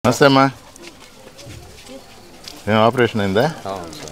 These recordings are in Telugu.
నమస్తే అమ్మా ఏం ఆపరేషన్ అయిందా అవును సార్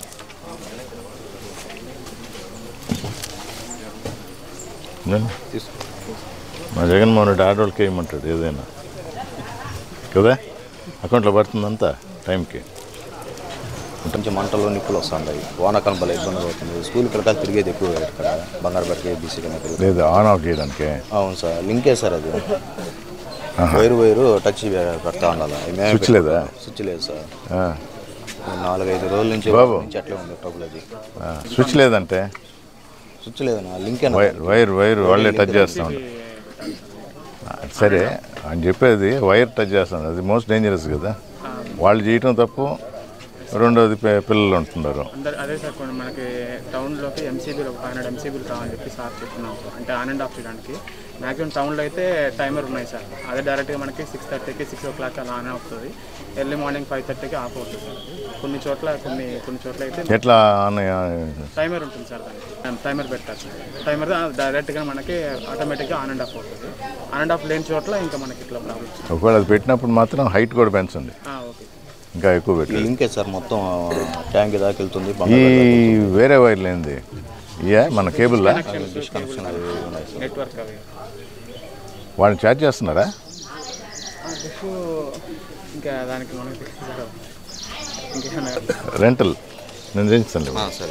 నేను తీసుకో మా జగన్మోహన్ రెడ్డి ఆడవాళ్ళకి వేయమంటాడు ఏదైనా కదా అకౌంట్లో పడుతుందంతా టైంకి కొంచెం మంటలు నిప్పులు వస్తుంటాయి వానాకాలం భలే ఇబ్బంది అవుతుంది స్కూల్ పిల్లకాయలు తిరిగేది ఎక్కువ ఇక్కడ బంగారుపేటకి బీసీ కన్నా తిరిగి లేదు ఆన్ ఆఫ్ చేయడానికి అవును సార్ లింకే సార్ అది వైరు వైరు టచ్ పెడతా ఉండాలి మేమే స్విచ్ లేదా? స్విచ్ లేదు సార్ ఆ, నాలుగైదు రోజుల నుంచి బాబు. నుంచి అట్లే ఉంది ట్రబుల్ అది ఆ, స్విచ్ లేదంటే స్విచ్ లేదన్నా లింకే వైర్ వైర్ వైర్ వాళ్ళే టచ్ చేస్తూ ఉంటారు ఆ, సరే అని చెప్పేది వైర్ టచ్ చేస్తుంది అది మోస్ట్ డేంజరస్ కదా వాళ్ళు చేయటం తప్పు రెండోది పి- పిల్లలు ఉంటున్నారు అందరు అదే సార్ కొన్ని మనకి టౌన్లోకి ఎంసీబీలు ఒక ఫైవ్ హండ్రెడ్ ఎంసీబీలు కావాలని చెప్పి సార్ చెప్తున్నాం సార్ అంటే ఆన్ అండ్ ఆఫ్ చేయడానికి మ్యాక్సిమం టౌన్లో అయితే టైమర్ ఉన్నాయి సార్ అదే డైరెక్ట్గా మనకి సిక్స్ థర్టీకి సిక్స్ ఓ క్లాక్ అలా ఆన్ అవుతుంది ఎర్లీ మార్నింగ్ ఫైవ్ థర్టీకి ఆఫ్ అవుతుంది సార్ అది. కొన్ని చోట్ల కొన్ని కొన్ని చోట్ల అయితే ఎట్లా అన్నయ్య టైమర్ ఉంటుంది సార్ దానికి టైమర్ పెడతారు సార్ టైమర్ డైరెక్ట్గా మనకి ఆటోమేటిక్గా ఆన్ అండ్ ఆఫ్ అవుతుంది ఆన్ అండ్ ఆఫ్ లేని చోట్ల ఇంకా మనకి ఇట్లా ప్రాబ్లమ్స్ ఒకవేళ అది పెట్టినప్పుడు మాత్రం హైట్ కూడా పెంచండి ఓకే ఇంకా ఎక్కువ ఈ పెట్టండి లింకే సార్ మొత్తం ట్యాంక్ దాకా వెళ్తుంది ఈ బంగారు వేరే వైర్లు ఏంది ఇయా మన కేబుల్లా డిష్ కనెక్షన్ అవి ఉన్నాయి సార్ నెట్వర్క్ అవి వాళ్ళని ఛార్జ్ చేస్తున్నారా డిష్ ఇంకా దానికి మనకి సార్ ఇంకేమైనా రెంటల్ నేను చేయిస్తాను ఆ, సరే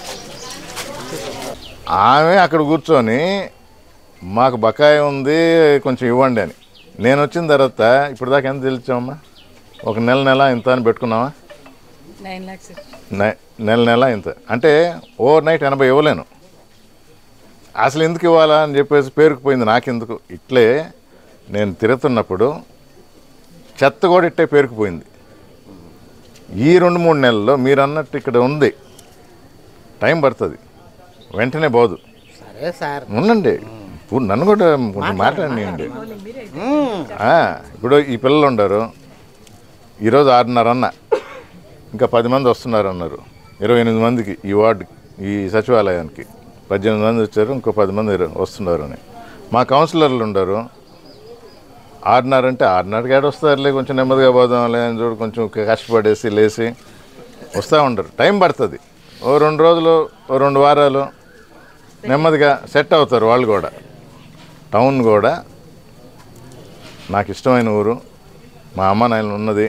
ఆమె అక్కడ కూర్చొని మాకు బకాయి ఉంది కొంచెం ఇవ్వండి అని నేను వచ్చిన తర్వాత ఇప్పుడు దాకా ఎంత తెలిసామమ్మా ఒక నెల నెల ఇంత అని పెట్టుకున్నావా నైన్ ల్యాక్స్ నె- నెల నెల ఇంత అంటే ఓవర్ నైట్ ఎనభై ఇవ్వలేను అసలు ఎందుకు ఇవ్వాలా అని చెప్పేసి పేరుకుపోయింది నాకెందుకు ఇట్లే నేను తిరుగుతున్నప్పుడు చెత్త కూడా ఇట్టే పేరుకుపోయింది ఈ రెండు మూడు నెలల్లో మీరు అన్నట్టు ఇక్కడ ఉంది టైం పడుతుంది వెంటనే పోదు సరే సార్ ఉండండి ఇప్పుడు నన్ను కూడా కొంచెం మాట్లాడినండి ఇప్పుడు ఈ పిల్లలు ఉండరు ఈరోజు ఆరున్నర అన్న ఇంకా పది మంది వస్తున్నారు అన్నారు ఇరవై ఎనిమిది మందికి ఈ వార్డు ఈ సచివాలయానికి పద్దెనిమిది మంది వచ్చారు ఇంకో పది మంది వస్తున్నారు అని మా కౌన్సిలర్లు ఉండరు ఆరున్నర అంటే ఆరున్నరకి ఏడు వస్తారులే కొంచెం నెమ్మదిగా పోదాంలే అని చూడు కొంచెం కష్టపడేసి లేచి వస్తూ ఉండరు టైం పడుతుంది ఓ రెండు రోజులు ఓ రెండు వారాలు నెమ్మదిగా సెట్ అవుతారు వాళ్ళు కూడా టౌన్ కూడా నాకు ఇష్టమైన ఊరు మా అమ్మ నాయన ఉన్నది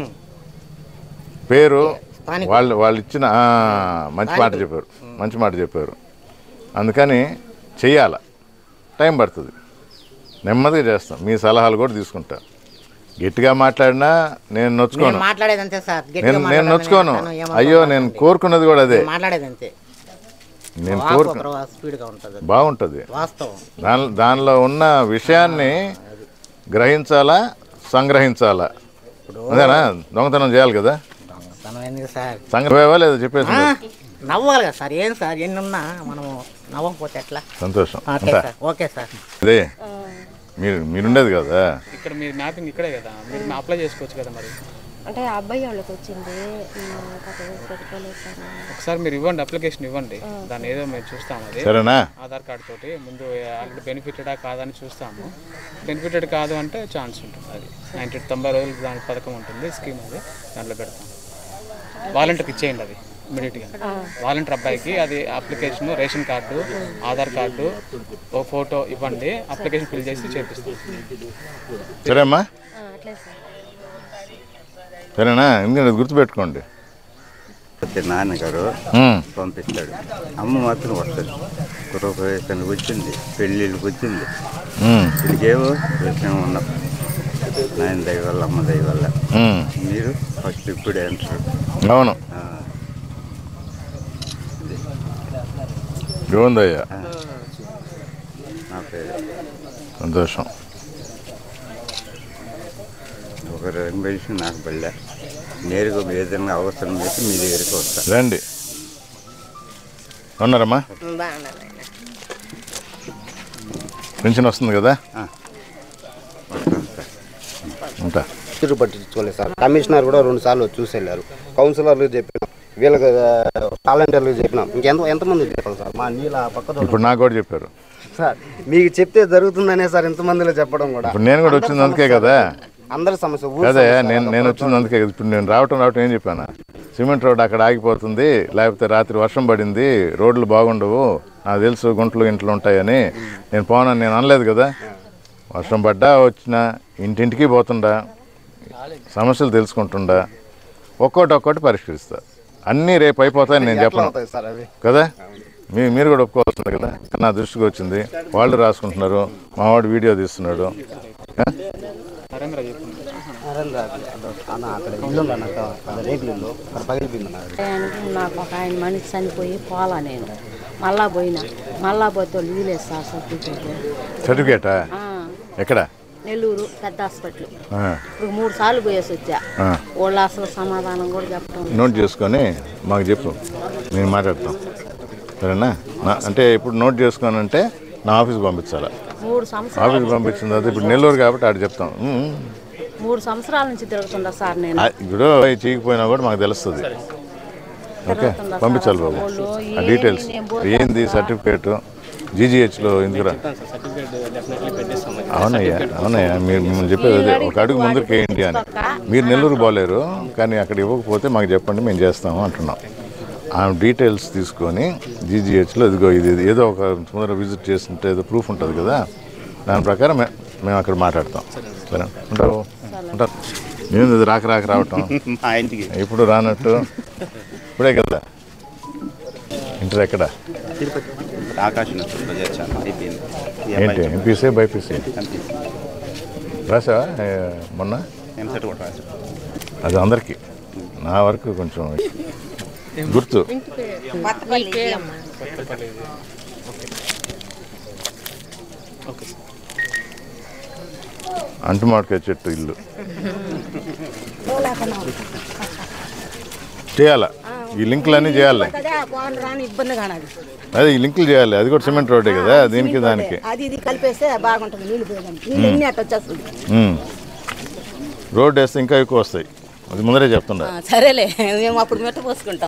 పేరు వాళ్ళు వాళ్ళు ఇచ్చిన ఆ, మంచి మాట చెప్పారు మంచి మాట చెప్పారు అందుకని చెయ్యాల టైం పడుతుంది నెమ్మదిగా చేస్తాం మీ సలహాలు కూడా తీసుకుంటా గట్టిగా మాట్లాడినా నేను నొచ్చుకోను నేను మాట్లాడేది అంతే సార్ గట్టిగా నేను నేను మాట్లాడాలని నొచ్చుకోను అంటాను, ఏమనుకోను అయ్యో నేను మాట్లాడండి. కోరుకున్నది కూడా అదే నేను మాట్లాడేది అంతే నేను వాక్ కోరుకు ఒకరు స్పీడ్గా ఉంటుంది అది. బాగుంటుంది వాస్తవం దాని దానిలో ఉన్న విషయాన్ని గ్రహించాలా సంగ్రహించాలా అదేనా దొంగతనం చేయాలి కదా దొంగతనం ఎందుకు సార్ సంగ్రహమేవా లేదా చెప్పేసి ఆ, నవ్వాలి కదా సార్ ఏం సార్ ఎన్ని ఉన్నా మనము నవ్వకపోతే ఎట్లా సంతోషం ఓకే ఉంటా సార్ ఓకే సార్ అదే మీరు మీరుండేది కదా ఇక్కడ మీరు మ్యాపింగ్ ఇక్కడే కదా మీరు అప్లై చేసుకోవచ్చు కదా మరి అంటే ఆ అబ్బాయి వాళ్ళకి వచ్చింది పెట్టుకోలేదు సార్ ఒకసారి మీరు ఇవ్వండి అప్లికేషన్ ఇవ్వండి దాన్ని ఏదో మేము చూస్తాం అది సరేనా ఆధార్ కార్డ్ తోటి ముందు ఆల్రెడీ బెనిఫిటెడా కాదని చూస్తాము బెనిఫిటెడ్ కాదు అంటే ఛాన్స్ ఉంటుంది అది నైంటీ తొంభై రోజులు దాని పథకం ఉంటుంది స్కీమ్ అది దాంట్లో పెడతాం వాలంటీర్కి ఇచ్చేయండి అది ఇమీడియట్గా వాలంటీర్ అబ్బాయికి అది application ration card Aadhaar card ఓ ఫోటో ఇవ్వండి అప్లికేషన్ ఫిల్ చేసి చేపిస్తాం సరేమ్మా అట్లే సార్ సరేనా ఎందుకంటే అది గుర్తుపెట్టుకోండి అయితే నాన్నగారు ఉమ్, పంపిస్తాడు అమ్మ మాత్రం వస్తుంది గృహప్రవేశానికి వచ్చింది పెళ్ళిళ్ళకి వచ్చింది ఉమ్, ఇదికేవో విషయం ఉన్నాం నాయన దయ వల్ల అమ్మ దయ వల్ల ఉమ్. మీరు ఫస్ట్ ఇప్పుడే అంటారు అవును బాగుందయ్యా నా పేరు సంతోషం ఒక రెండు మనిషి నాకు బళ్ళ నేరుగా ఏదైనా అవసరం అయితే మీ దగ్గరికి వస్తా రండి ఉన్నారమ్మా పెన్షన్ వస్తుంది కదా వస్తాను సార్ ఉంటా తిరుగు పట్టించుకోలేదు సార్ కమిషనర్ కూడా రెండు సార్లు చూసి వెళ్ళారు కౌన్సిలర్లకు చెప్పినాం వీళ్ళకి వాలంటీర్లకు చెప్పినాం ఇంకెంత ఎంతమంది చెప్పాలి సార్ మా నీళ్ళ ఆ పక్క దూరం. ఇప్పుడు నాకు కూడా చెప్పారు సార్ మీకు చెప్తే జరుగుతుందనే సార్ ఇంతమందిలో చెప్పడం కూడా ఇప్పుడు నేను కూడా వచ్చింది అందుకే కదా అందరి సమస్య ఊరి అదే సమస్య నేను కాదు. నేను వచ్చింది అందుకే కదా. ఇప్పుడు నేను రావటం రావటం ఏం చెప్పాను సిమెంట్ రోడ్ అక్కడ ఆగిపోతుంది లేకపోతే రాత్రి వర్షం పడింది రోడ్లు బాగుండవు నాకు తెలుసు గుంటలు ఇంట్లో ఉంటాయని నేను పోనని నేను అనలేదు కదా వర్షం పడ్డా వచ్చినా ఇంటింటికి పోతుండా సమస్యలు తెలుసుకుంటుండా ఒక్కోటి ఒక్కోటి పరిష్కరిస్తా అన్నీ రేపు అయిపోతాయని నేను ఎట్లా చెప్పను అవుతాయి సార్ అవి కదా మీ మీరు కూడా ఒప్పుకోవాల్సింది కదా నా దృష్టికి వచ్చింది వాళ్ళు రాసుకుంటున్నారు మావాడు వీడియో తీస్తున్నాడు ఆ? నరేంద్ర చెప్పింది అన్న అక్కడ ఇల్లు ఉంది అన్న అక్కడ రేకులు ఇల్లు అక్కడ పగిలిపోయింది అన్న అది. ఆయనకి నాకు ఒక ఆయన మనిషి చనిపోయి పోలా నేను మళ్ళా పోయినా మళ్ళా పోతే వాళ్ళు వీలేదు సార్ సర్టిఫికేట్ సర్టిఫికేటా ఆ, ఎక్కడ నెల్లూరు పెద్ద హాస్పిటల్ ఆ, ఇప్పుడు మూడు సార్లు పోయేసి వచ్చా ఆ. వాళ్ళు అసలు సమాధానం కూడా చెప్పడం లేదు. నోట్ చేసుకొని మాకు చెప్పు నేను మాట్లాడతాం సరేనా నా అంటే ఇప్పుడు నోట్ చేసుకోనంటే నా ఆఫీస్కి పంపించాలా మూడు సంవత్సరాలు ఆఫీస్కి పంపించిన తర్వాత ఇప్పుడు నెల్లూరు కాబట్టి ఆడ చెప్తాం ఉమ్. మూడు సంవత్సరాల నుంచి తిరుగుతుండా సార్ నేను ఆ, ఇప్పుడు అవి చీకిపోయినా కూడా మాకు తెలుస్తుంది ఓకే పంపించాలి బాబు ఆ డీటెయిల్స్ ఏంది సర్టిఫికేట్ జీజీహెచ్లో ఎందుకురా అవునయ్యా అవునయ్యా మీరు మిమ్మల్ని చెప్పేది అదే ఒక అడుగు ముందుకు వేయండి అని మీరు నెల్లూరు పోలేరు కానీ అక్కడ ఇవ్వకపోతే మాకు చెప్పండి మేము చేస్తాము అంటున్నాం ఆ డీటెయిల్స్ తీసుకొని జీజీహెచ్లో ఇదిగో ఇది ఇది ఏదో ఒక ముందర విజిట్ చేస్తుంటే ఏదో ప్రూఫ్ ఉంటుంది కదా దాని ప్రకారం మే- మేము అక్కడ మాట్లాడతాం సరే ఉంటావు ఉంటారు ఏంది ఇది రాక రాక రావటం మా ఇంటికి ఎప్పుడు రానట్టు ఇప్పుడే కదా ఇంటర్ ఎక్కడ ఆకాశం నుంచి చేర్చాను అయిపోయింది ఈ ఏంటి అబ్బాయి ఎంపీసీ బైపీసీ ఎంపీ రాసావా ఏ, మొన్న ఎంసెట్ కూడా రాశారు అది అందరికీ నా వరకు కొంచెం గుర్తు ఓకే సార్ అంటుమాడికాయ చెట్టు ఇల్లు చేయాలా ఈ లింకులన్నీ చేయాలి అదే పోను రాని ఇబ్బంది కానది అదే ఈ లింకులు చేయాలి అది కూడా సిమెంట్ రోడ్డే కదా దీనికి దానికి అది ఇది కలిపేస్తే బాగుంటుంది నీళ్ళు పోయేదానికి నీళ్ళు ఎన్ని అట్ట వచ్చేస్తుంది ఉమ్. రోడ్ వేస్తే ఇంకా ఎక్కువ వస్తాయి అది ముందరే చెప్తుండే సరేలే మేము అప్పుడు మెట్ట పోసుకుంటాం